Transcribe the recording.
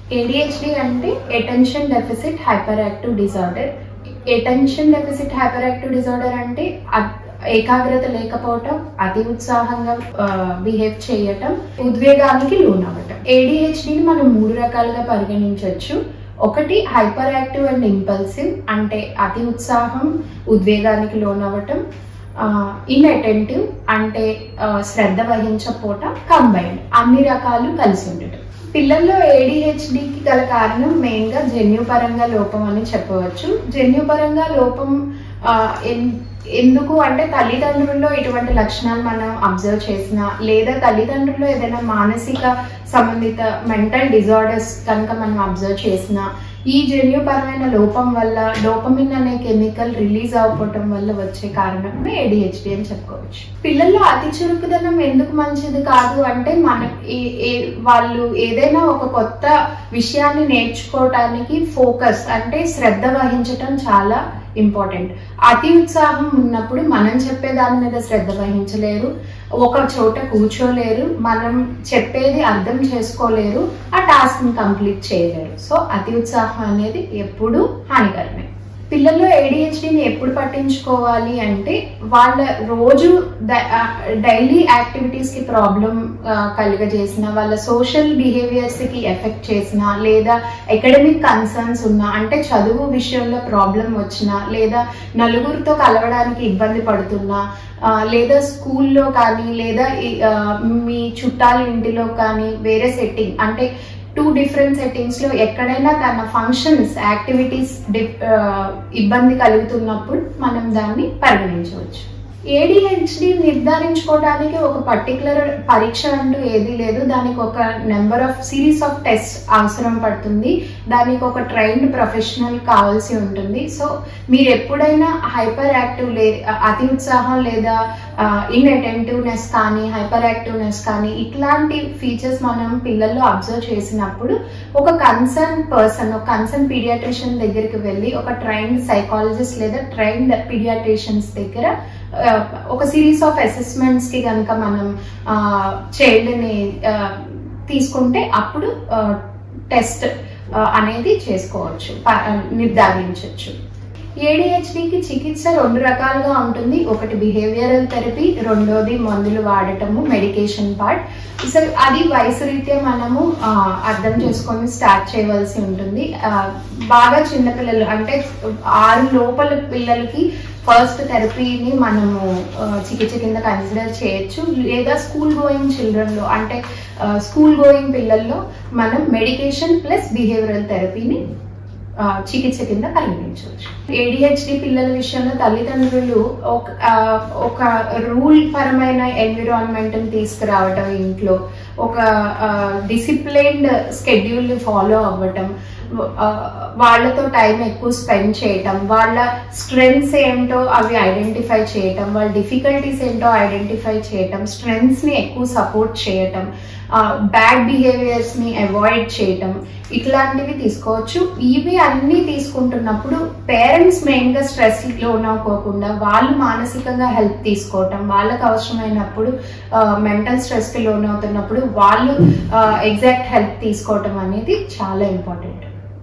ADHD అంటే attention deficit hyperactive disorder attention deficit hyperactive disorder అంటే అ- ఏకాగ్రత లేకపోవటం అతి ఉత్సాహంగా బిహేవ్ చేయటం ఉద్వేగానికి లోనవ్వటం ఏడిహెచ్డిని మనం మూడు రకాలుగా పరిగణించవచ్చు ఒకటి హైపర్ యాక్టివ్ అండ్ ఇంపల్సివ్ అంటే అతి ఉత్సాహం ఉద్వేగానికి లోనవ్వటం ఇన్అటెంటివ్ అంటే ఆ, శ్రద్ధ వహించకపోవటం కంబైన్డ్ అన్ని రకాలు కలిసి ఉండటం పిల్లల్లో ఏడిహెచ్డికి గల కారణం మెయిన్గా జన్యుపరంగా లోపం అని చెప్పవచ్చు జన్యుపరంగా లోపం ఆ, ఎన్- ఎందుకు అంటే తల్లిదండ్రుల్లో ఇటువంటి లక్షణాలు మనం అబ్జర్వ్ చేసినా లేదా తల్లిదండ్రుల్లో ఏదైనా మానసిక సంబంధిత మెంటల్ డిజార్డర్స్ కనుక మనం అబ్జర్వ్ చేసినా ఈ జన్యుపరమైన లోపం వల్ల డోపమిన్ అనే కెమికల్ రిలీజ్ అవ్వటం వల్ల వచ్చే కారణమే ఏడిహెచ్డి అని చెప్పుకోవచ్చు పిల్లల్లో అతి చురుకుదనం ఎందుకు మంచిది కాదు అంటే మన ఏ- ఏ- వాళ్ళు ఏదైనా ఒక కొత్త విషయాన్ని నేర్చుకోవటానికి ఫోకస్ అంటే శ్రద్ధ వహించటం చాలా ఇంపార్టెంట్ అతి ఉత్సాహం ఉన్నప్పుడు మనం చెప్పే దాని మీద శ్రద్ధ వహించలేరు ఒక చోట కూర్చోలేరు మనం చెప్పేది అర్థం చేసుకోలేరు ఆ టాస్క్ ని కంప్లీట్ చేయలేరు సో అతి ఉత్సాహం అనేది ఎప్పుడూ హానికరమే పిల్లల్లో ఏడిహెచ్డిని ఎప్పుడు పట్టించుకోవాలి అంటే వాళ్ళ రోజు డైలీ యాక్టివిటీస్ కి ప్రాబ్లం కలుగజేసిన వాళ్ళ సోషల్ బిహేవియర్స్ కి ఎఫెక్ట్ చేసిన లేదా అకాడమిక్ కన్సర్న్స్ ఉన్నా అంటే చదువు విషయంలో ప్రాబ్లం వచ్చినా లేదా నలుగురితో కలవడానికి ఇబ్బంది పడుతున్నా ఆ, లేదా స్కూల్లో కానీ లేదా ఈ, ఆ, మీ చుట్టాల ఇంటిలో కానీ వేరే సెట్టింగ్ అంటే టూ డిఫరెంట్ సెట్టింగ్స్ లో ఎక్కడైనా తన ఫంక్షన్స్ యాక్టివిటీస్ ఇబ్బంది కలుగుతున్నప్పుడు మనం దాన్ని పరిగణించవచ్చు ఏడిహెచ్డి నిర్ధారించుకోవడానికి ఒక పర్టికులర్ పరీక్ష అంటూ ఏదీ లేదు దానికి ఒక number of series of test అవసరం పడుతుంది దానికి ఒక ట్రైన్డ్ ప్రొఫెషనల్ కావాల్సి ఉంటుంది సో మీరు ఎప్పుడైనా హైపర్ యాక్టివ్ లే అతి ఉత్సాహం లేదా ఇన్ అటెంటివ్నెస్ కానీ హైపర్ యాక్టివ్నెస్ కానీ ఇట్లాంటి ఫీచర్స్ మనం పిల్లల్లో అబ్జర్వ్ చేసినప్పుడు ఒక కన్సర్న్ పర్సన్ ఒక కన్సర్న్ పీడియాట్రిషియన్ దగ్గరికి వెళ్ళి ఒక ట్రైన్డ్ సైకాలజిస్ట్ లేదా ట్రైన్డ్ పీడియాట్రిషియన్స్ దగ్గర ఆ, ఒక సిరీస్ ఆఫ్ అసెస్మెంట్స్ కి కనుక మనం చైల్డ్ని తీసుకుంటే అప్పుడు టెస్ట్ అనేది చేసుకోవచ్చు ప- నిర్ధారించవచ్చు ఏడిహెచ్డికి చికిత్స రెండు రకాలుగా ఉంటుంది ఒకటి బిహేవియరల్ థెరపీ రెండోది మందులు వాడటము మెడికేషన్ పార్ట్ సో అది వయసు రీత్యా మనము ఆ, అర్థం చేసుకొని స్టార్ట్ చేయవలసి ఉంటుంది ఆ, బాగా చిన్నపిల్లలు అంటే ఆరు లోపల పిల్లలకి ఫస్ట్ థెరపీని మనము ఆ, చికిత్స కింద కన్సిడర్ చేయొచ్చు లేదా స్కూల్ గోయింగ్ చిల్డ్రన్లో అంటే స్కూల్ గోయింగ్ పిల్లల్లో మనం మెడికేషన్ ప్లస్ బిహేవియరల్ థెరపీని ఆ, చికిత్స కింద పరిగణించవచ్చు ఏడిహెచ్డి పిల్లల విషయంలో తల్లిదండ్రులు ఒక ఆ, ఒక రూల్ పరమైన ఎన్విరాన్మెంట్ తీసుకురావటం ఇంట్లో ఒక డిసిప్లైన్డ్ స్కెడ్యూల్ ఫాలో అవ్వటం ఆ, వాళ్ళతో టైం ఎక్కువ స్పెండ్ చేయటం వాళ్ళ స్ట్రెంగ్స్ ఏంటో అవి ఐడెంటిఫై చేయటం వాళ్ళ డిఫికల్టీస్ ఏంటో ఐడెంటిఫై చేయటం స్ట్రెంగ్స్ ని ఎక్కువ సపోర్ట్ చేయటం బ్యాడ్ బిహేవియర్స్ ని అవాయిడ్ చేయటం ఇట్లాంటివి తీసుకోవచ్చు ఇవి అన్ని తీసుకుంటున్నప్పుడు పేరెంట్స్ మెయిన్ గా స్ట్రెస్ లోనవ్వకోకుండా వాళ్ళు మానసికంగా హెల్ప్ తీసుకోవటం వాళ్ళకి అవసరమైనప్పుడు మెంటల్ స్ట్రెస్ కి లోనవుతున్నప్పుడు వాళ్ళు ఎగ్జాక్ట్ హెల్ప్ తీసుకోవటం అనేది చాలా ఇంపార్టెంట్